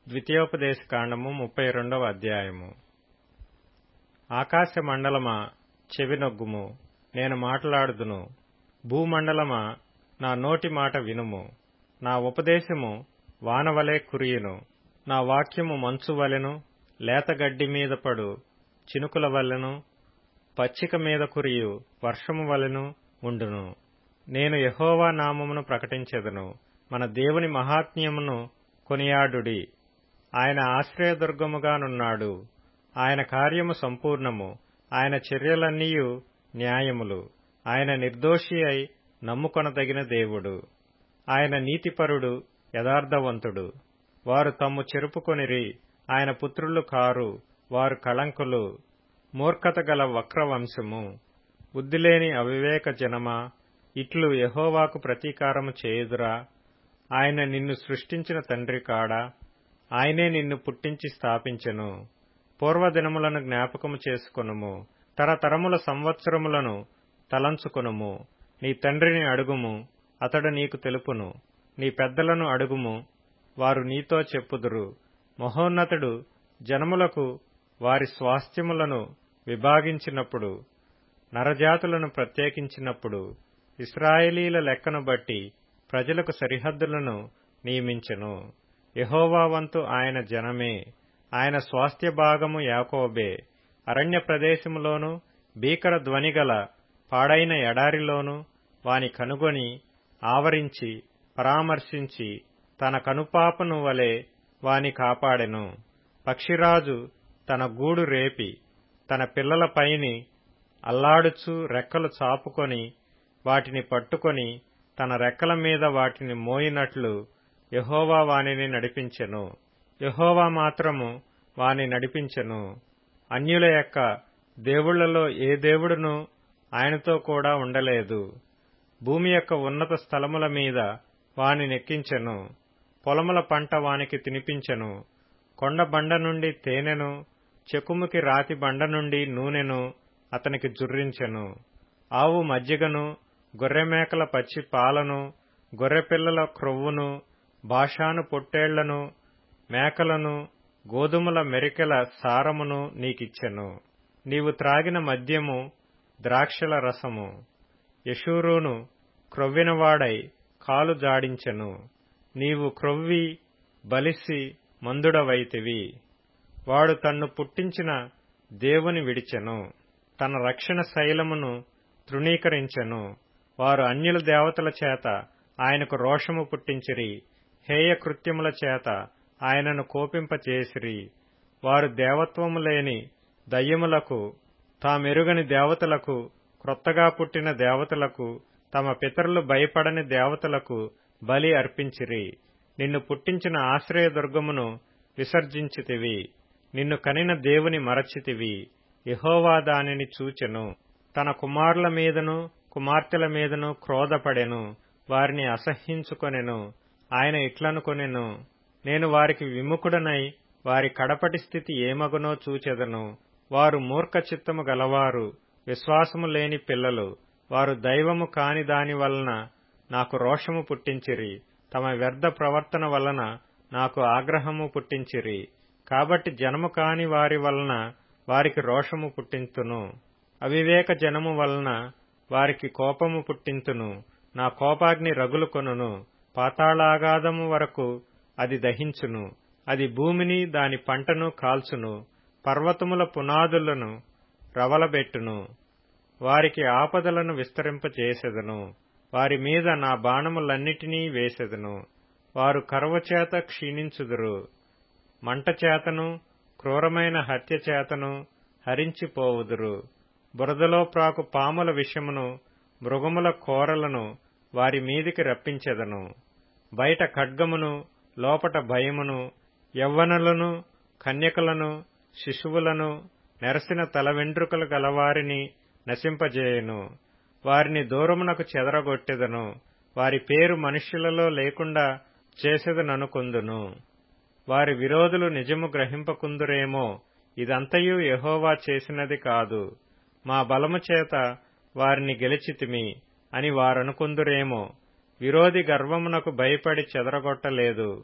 ద్వితీయోపదేశ కాండము ముప్పై రెండవ అధ్యాయము ఆకాశ మండలమా చెవినొగ్గుము నేను మాట్లాడుదును భూమండలమా నా నోటి మాట వినుము నా ఉపదేశము వానవలే కురియును నా వాక్యము మంచు వలెను లేతగడ్డి మీద పడు చినుకుల వలెను పచ్చిక మీద కురియు వర్షము వలెను ఉండును నేను యహోవా నామమును ప్రకటించెదను మన దేవుని మహాత్మ్యమును కొనియాడుడి ఆయన ఆశ్రయదుర్గముగానున్నాడు ఆయన కార్యము సంపూర్ణము ఆయన చర్యలన్నీయు న్యాయములు ఆయన నిర్దోషి అయి నమ్ముకొనదగిన దేవుడు ఆయన నీతిపరుడు యథార్థవంతుడు వారు తమ్ము చెరుపుకొనిరి ఆయన పుత్రులు కారు వారు కళంకులు మూర్ఖత గల వక్రవంశము బుద్ధిలేని అవివేక జనమా ఇట్లు యహోవాకు ప్రతీకారము చేయుదురా ఆయన నిన్ను సృష్టించిన తండ్రి కాడా ఆయనే నిన్ను పుట్టించి స్థాపించెను పూర్వదినములను జ్ఞాపకము చేసుకొనుము తరతరముల సంవత్సరములను తలంచుకొనుము నీ తండ్రిని అడుగుము అతడు నీకు తెలుపును నీ పెద్దలను అడుగుము వారు నీతో చెప్పుదురు మహోన్నతుడు జనములకు వారి స్వాస్థ్యములను విభాగించినప్పుడు నరజాతులను ప్రత్యేకించినప్పుడు ఇస్రాయేలీల లెక్కను బట్టి ప్రజలకు సరిహద్దులను నియమించెను యహోవా వంతు ఆయన జనమే ఆయన స్వాస్థ్య భాగము యాకోబే అరణ్య ప్రదేశములోను భీకర ధ్వనిగల పాడైన ఎడారిలోను వాని కనుగొని ఆవరించి పరామర్శించి తన కనుపాపను వలె వాని కాపాడెను పక్షిరాజు తన గూడు రేపి తన పిల్లలపైని అల్లాడుచు రెక్కలు చాపుకొని వాటిని పట్టుకొని తన రెక్కల మీద వాటిని మోయినట్లు యహోవా వానిని నడిపించెను యహోవా మాత్రము వాని నడిపించెను అన్యుల యొక్క దేవుళ్లలో ఏ దేవుడును ఆయనతో కూడా ఉండలేదు భూమి యొక్క ఉన్నత స్థలముల మీద వాని నెక్కించెను పొలముల పంట వానికి తినిపించెను కొండ బండ నుండి తేనెను చెకుముకి రాతి బండ నుండి నూనెను అతనికి జుర్రించెను ఆవు మజ్జిగను గొర్రెమేకల పచ్చి పాలను గొర్రెపిల్లల క్రొవ్వును భాషాను పొట్టేళ్లను మేకలను గోధుమల మెరికెల సారమును నీకిచ్చెను నీవు త్రాగిన మద్యము ద్రాక్షల రసము యశూరును క్రొవ్వినవాడై కాలు జాడించెను నీవు క్రొవ్వి బలిసి మందుడవైతివి వాడు తన్ను పుట్టించిన దేవుని విడిచెను తన రక్షణ శైలమును తృణీకరించెను వారు అన్యుల దేవతల చేత ఆయనకు రోషము పుట్టించిరి హేయ కృత్యముల చేత ఆయనను కోపింపచేసిరి వారు దేవత్వము లేని దయ్యములకు తామెరుగని దేవతలకు క్రొత్తగా పుట్టిన దేవతలకు తమ పితరులు భయపడని దేవతలకు బలి అర్పించిరి నిన్ను పుట్టించిన ఆశ్రయదుర్గమును విసర్జించితివి నిన్ను కనిన దేవుని మరచితివి యహోవా దానిని చూచెను తన కుమారుల మీదను కుమార్తెల మీదను క్రోధపడెను వారిని అసహ్యించుకొనెను ఆయన ఇట్లనుకొనెను నేను వారికి విముఖుడనై వారి కడపటి స్థితి ఏమగునో చూచెదను వారు మూర్ఖ చిత్తము గలవారు విశ్వాసము లేని పిల్లలు వారు దైవము కాని దాని వలన నాకు రోషము పుట్టించిరి తమ వ్యర్థ ప్రవర్తన వలన నాకు ఆగ్రహము పుట్టించిరి కాబట్టి జనము కాని వారి వలన వారికి రోషము పుట్టింతును అవివేక జనము వలన వారికి కోపము పుట్టింతును నా కోపాగ్ని రగులుకొనును పాతాళాగాధము వరకు అది దహించును అది భూమిని దాని పంటను కాల్చును పర్వతముల పునాదులను రవలబెట్టును వారికి ఆపదలను విస్తరింపచేసెదను వారి మీద నా బాణములన్నిటినీ వేసెదను వారు కరవచేత క్షీణించుదురు మంట చేతను క్రూరమైన హత్య చేతను హరించిపోవుదురు బురదలో ప్రాకు పాముల విషమును మృగముల కోరలను వారి మీదికి రప్పించెదను బయట ఖడ్గమును లోపట భయమును యవ్వనులను కన్యకలను శిశువులను నెరసిన తల వెంట్రుకలు గలవారిని నశింపజేయను వారిని దూరమునకు చెదరగొట్టెదను వారి పేరు మనుష్యులలో లేకుండా చేసేదననుకుందును వారి విరోధులు నిజము గ్రహింపకుందురేమో ఇదంతయు యహోవా చేసినది కాదు మా బలము చేత వారిని గెలిచితిమి అని వారనుకుందురేమో విరోధి గర్వమునకు భయపడి చెదరగొట్టలేదు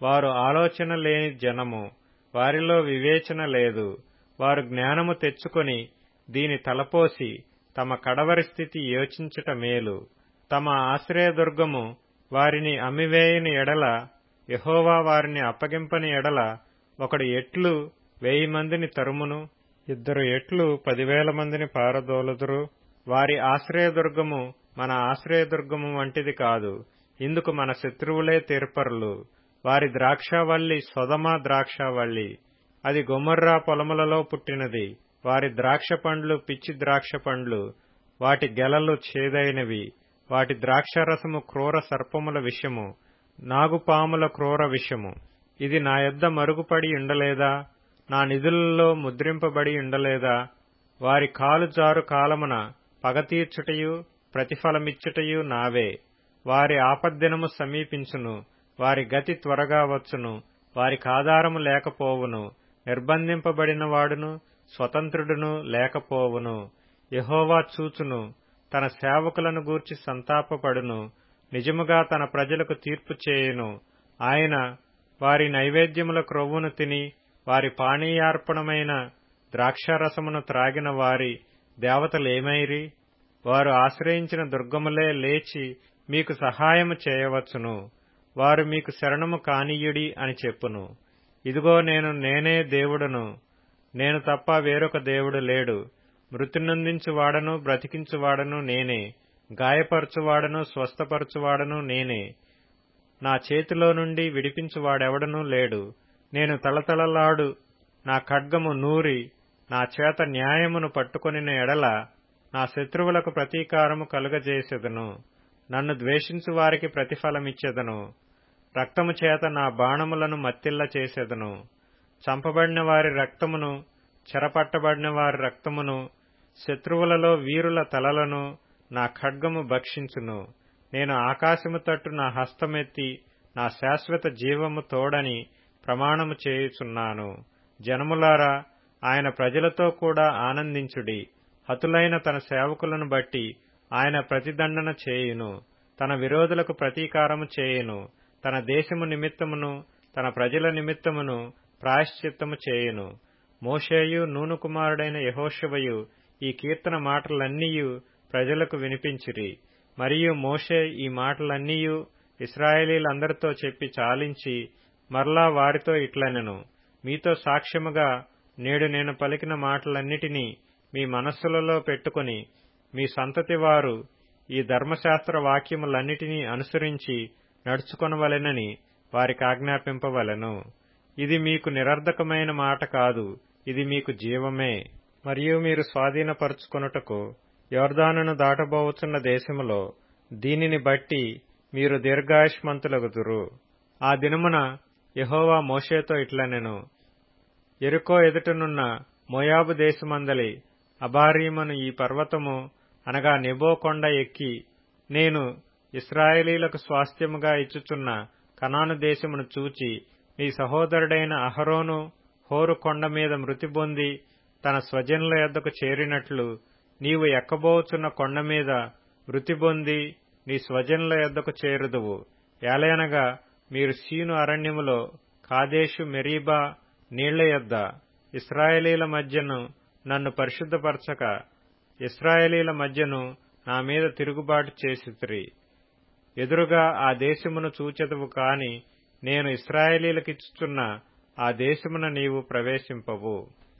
వారు ఆలోచన లేని జనము వారిలో వివేచన లేదు వారు జ్ఞానము తెచ్చుకొని దీని తలపోసి తమ కడవరి స్థితి యోచించుట మేలు తమ ఆశ్రయదుర్గము వారిని అమ్మివేయని ఎడల యహోవా వారిని అప్పగింపని ఎడల ఒకడు ఎట్లు వెయ్యి మందిని తరుమును ఇద్దరు ఎట్లు పదివేల మందిని పారదోలుదురు వారి ఆశ్రయదుర్గము మన ఆశ్రయదుర్గము వంటిది కాదు ఇందుకు మన శత్రువులే తీర్పరులు వారి ద్రాక్షావల్లి సొదమ ద్రాక్షావల్లి అది గొమర్రా పొలములలో పుట్టినది వారి ద్రాక్ష పండ్లు పిచ్చి ద్రాక్ష పండ్లు వాటి గెలలు చేదైనవి వాటి ద్రాక్షరసము క్రూర సర్పముల విషము నాగుపాముల క్రూర విషము ఇది నా యొద్ద మరుగుపడి ఉండలేదా నా నిధులలో ముద్రింపబడి ఉండలేదా వారి కాలు జారు కాలమున పగతీర్చుటయు ప్రతిఫలమిచ్చుటయు నావే వారి ఆపద్దినము సమీపించును వారి గతి త్వరగా వచ్చును వారికి ఆధారము లేకపోవును నిర్బంధింపబడిన వాడును స్వతంత్రుడును లేకపోవును యహోవా చూచును తన సేవకులను గూర్చి సంతాపపడును నిజముగా తన ప్రజలకు తీర్పు చేయును ఆయన వారి నైవేద్యముల క్రొవ్వును తిని వారి పానీయార్పణమైన ద్రాక్షారసమును త్రాగిన వారి దేవతలేమైరి వారు ఆశ్రయించిన దుర్గములే లేచి మీకు సహాయము చేయవచ్చును వారు మీకు శరణము కానీయుడి అని చెప్పును ఇదిగో నేను నేనే దేవుడను నేను తప్ప వేరొక దేవుడు లేడు మృతినందించువాడను బ్రతికించువాడను నేనే గాయపరచువాడను స్వస్థపరచువాడను నేనే నా చేతిలో నుండి విడిపించువాడెవడనూ లేడు నేను తలతలలాడు నా ఖడ్గము నూరి నా చేత న్యాయమును పట్టుకొనిన ఎడల నా శత్రువులకు ప్రతీకారము కలుగజేసెదను నన్ను ద్వేషించు వారికి ప్రతిఫలమిచ్చెదను రక్తము చేత నా బాణములను మత్తిల్ల చేసెదను చంపబడిన వారి రక్తమును చెరపట్టబడిన వారి రక్తమును శత్రువులలో వీరుల తలలను నా ఖడ్గము భక్షించును నేను ఆకాశము తట్టు నా హస్తమెత్తి నా శాశ్వత జీవము తోడని ప్రమాణము చేయుచున్నాను జనములారా ఆయన ప్రజలతో కూడా ఆనందించుడి హతులైన తన సేవకులను బట్టి ఆయన ప్రతిదండన చేయును తన విరోధులకు ప్రతీకారము చేయును తన దేశము నిమిత్తమును తన ప్రజల నిమిత్తమును ప్రాయశ్చిత్తము చేయును మోషేయు నూను కుమారుడైన యహోశవయు ఈ కీర్తన మాటలన్నీయు ప్రజలకు వినిపించిరి మరియు మోషే ఈ మాటలన్నీయు ఇస్రాయేలీలందరితో చెప్పి చాలించి మరలా వారితో ఇట్లనెను మీతో సాక్ష్యముగా నేడు నేను పలికిన మాటలన్నిటినీ మీ మనస్సులలో పెట్టుకుని మీ సంతతి వారు ఈ ధర్మశాస్త్ర వాక్యములన్నిటినీ అనుసరించి నడుచుకొనవలెనని వారికి ఆజ్ఞాపింపవలెను ఇది మీకు నిరర్ధకమైన మాట కాదు ఇది మీకు జీవమే మరియు మీరు స్వాధీనపరుచుకొనుటకు యోర్దానును దాటబోవుచున్న దేశములో దీనిని బట్టి మీరు దీర్ఘాయుష్మంతులగుదురు ఆ దినమున యహోవా మోషేతో ఇట్లనెను ఎరుకో ఎదుటనున్న మోయాబు దేశమందలి అబారీమను ఈ పర్వతము అనగా నెబో కొండ ఎక్కి నేను ఇస్రాయేలీలకు స్వాస్థ్యముగా ఇచ్చుచున్న కనాను దేశమును చూచి నీ సహోదరుడైన అహరోను హోరు కొండ మీద మృతి పొంది తన స్వజనుల యొద్దకు చేరినట్లు నీవు ఎక్కబోచున్న కొండ మీద మృతి పొంది నీ స్వజనుల యొద్దకు చేరుదువు ఏలయనగా మీరు సీను అరణ్యములో కాదేశు మెరీబా నీళ్ల యొద్ద ఇస్రాయేలీల మధ్యను నన్ను పరిశుద్ధపరచక ఇస్రాయేలీల మధ్యను నా మీద తిరుగుబాటు చేసితిరి ఎదురుగా ఆ దేశమును చూచెదవు కాని నేను ఇస్రాయేలీలకిచ్చుచున్న ఆ దేశమున నీవు ప్రవేశింపవు